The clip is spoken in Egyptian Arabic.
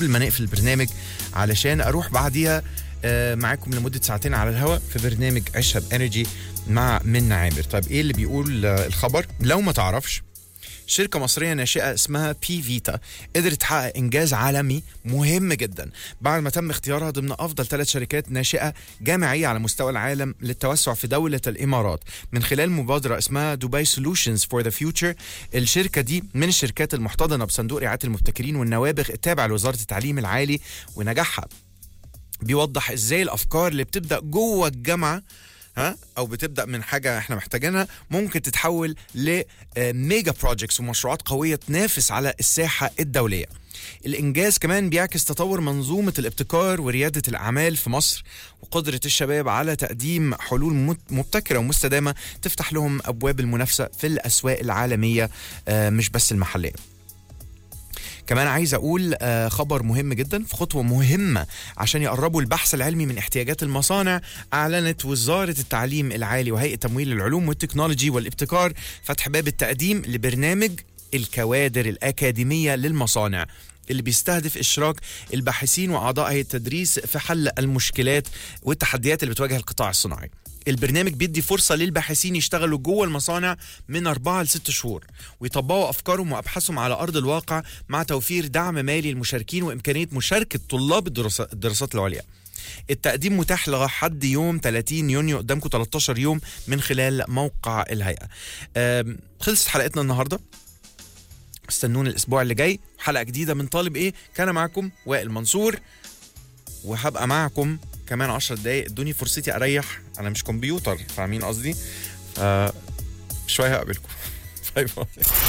قبل ما نقفل البرنامج علشان اروح بعديها آه، معاكم لمده ساعتين على الهواء في برنامج عيشها بانرجي مع منى عامر طيب ايه اللي بيقول آه، الخبر لو ما تعرفش شركة مصرية ناشئة اسمها بي فيتا قدرت تحقق إنجاز عالمي مهم جدا بعد ما تم اختيارها ضمن أفضل ثلاث شركات ناشئة جامعية على مستوى العالم للتوسع في دولة الإمارات من خلال مبادرة اسمها دبي سولوشنز فور ذا فيوتشر الشركة دي من الشركات المحتضنة بصندوق رعاية المبتكرين والنوابغ التابع لوزارة التعليم العالي ونجاحها بيوضح ازاي الافكار اللي بتبدا جوه الجامعه ها او بتبدا من حاجه احنا محتاجينها ممكن تتحول لميجا بروجكتس ومشروعات قويه تنافس على الساحه الدوليه الانجاز كمان بيعكس تطور منظومه الابتكار ورياده الاعمال في مصر وقدره الشباب على تقديم حلول مت- مبتكره ومستدامه تفتح لهم ابواب المنافسه في الاسواق العالميه آه، مش بس المحليه كمان عايز اقول آه، خبر مهم جدا في خطوه مهمه عشان يقربوا البحث العلمي من احتياجات المصانع اعلنت وزاره التعليم العالي وهيئه تمويل العلوم والتكنولوجي والابتكار فتح باب التقديم لبرنامج الكوادر الاكاديميه للمصانع اللي بيستهدف اشراك الباحثين واعضاء هيئه التدريس في حل المشكلات والتحديات اللي بتواجه القطاع الصناعي البرنامج بيدي فرصة للباحثين يشتغلوا جوه المصانع من أربعة لست شهور ويطبقوا أفكارهم وأبحاثهم على أرض الواقع مع توفير دعم مالي للمشاركين وإمكانية مشاركة طلاب الدراسات, الدراسات العليا التقديم متاح لحد يوم 30 يونيو قدامكم 13 يوم من خلال موقع الهيئة آم، خلصت حلقتنا النهاردة استنونا الأسبوع اللي جاي حلقة جديدة من طالب إيه كان معكم وائل منصور وهبقى معكم كمان 10 دقايق ادوني فرصتي اريح انا مش كمبيوتر فاهمين قصدي ف شويه هقابلكم باي باي